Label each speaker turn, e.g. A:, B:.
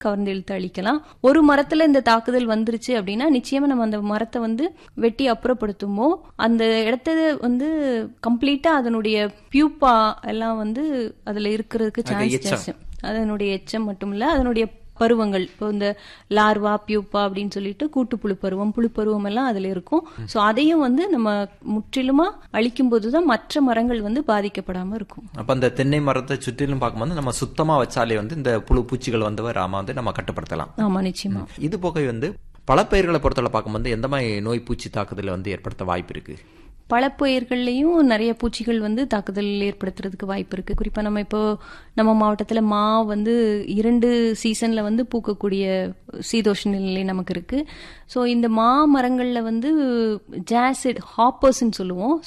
A: கவர்ந்து இழுத்து அழிக்கலாம் ஒரு மரத்துல இந்த தாக்குதல் வந்துருச்சு அப்படின்னா நிச்சயமா நம்ம அந்த மரத்தை வந்து வெட்டி அப்புறப்படுத்துமோ அந்த இடத்த வந்து கம்ப்ளீட்டா அதனுடைய பியூப்பா எல்லாம் வந்து அதுல இருக்கிறதுக்கு சான்ஸ்
B: எச்சம்.
A: ஜாஸ்தி அதனுடைய எச்சம் மட்டும் இல்ல அதனுடைய பருவங்கள் இப்போ இந்த லார்வா பியூப்பா அப்படின்னு சொல்லிட்டு கூட்டுப்புழு பருவம் புழு பருவம் எல்லாம் அதுல இருக்கும் சோ அதையும் வந்து நம்ம முற்றிலுமா அழிக்கும் போதுதான் மற்ற மரங்கள் வந்து பாதிக்கப்படாம இருக்கும்
B: அப்ப அந்த தென்னை மரத்தை சுற்றிலும் பார்க்கும்போது நம்ம சுத்தமா வச்சாலே வந்து இந்த புழு பூச்சிகள் வந்து வராம வந்து நம்ம கட்டுப்படுத்தலாம்
A: ஆமா நிச்சயமா
B: இது போக வந்து பழப்பயிர்களை பொறுத்தவரை பார்க்கும்போது எந்த மாதிரி நோய் பூச்சி தாக்குதலை வந்து ஏற்படுத்த வாய்ப்பு இருக்கு
A: பழப்பயிர்கள்லையும் நிறைய பூச்சிகள் வந்து தாக்குதல் ஏற்படுத்துறதுக்கு வாய்ப்பு இருக்கு குறிப்பா நம்ம இப்போ நம்ம மாவட்டத்துல மா வந்து இரண்டு சீசன்ல வந்து பூக்கக்கூடிய சீதோஷ நிலை நமக்கு இருக்கு ஸோ இந்த மா மரங்கள்ல வந்து ஜாசிட் ஹாப்பர்ஸ்ன்னு சொல்லுவோம்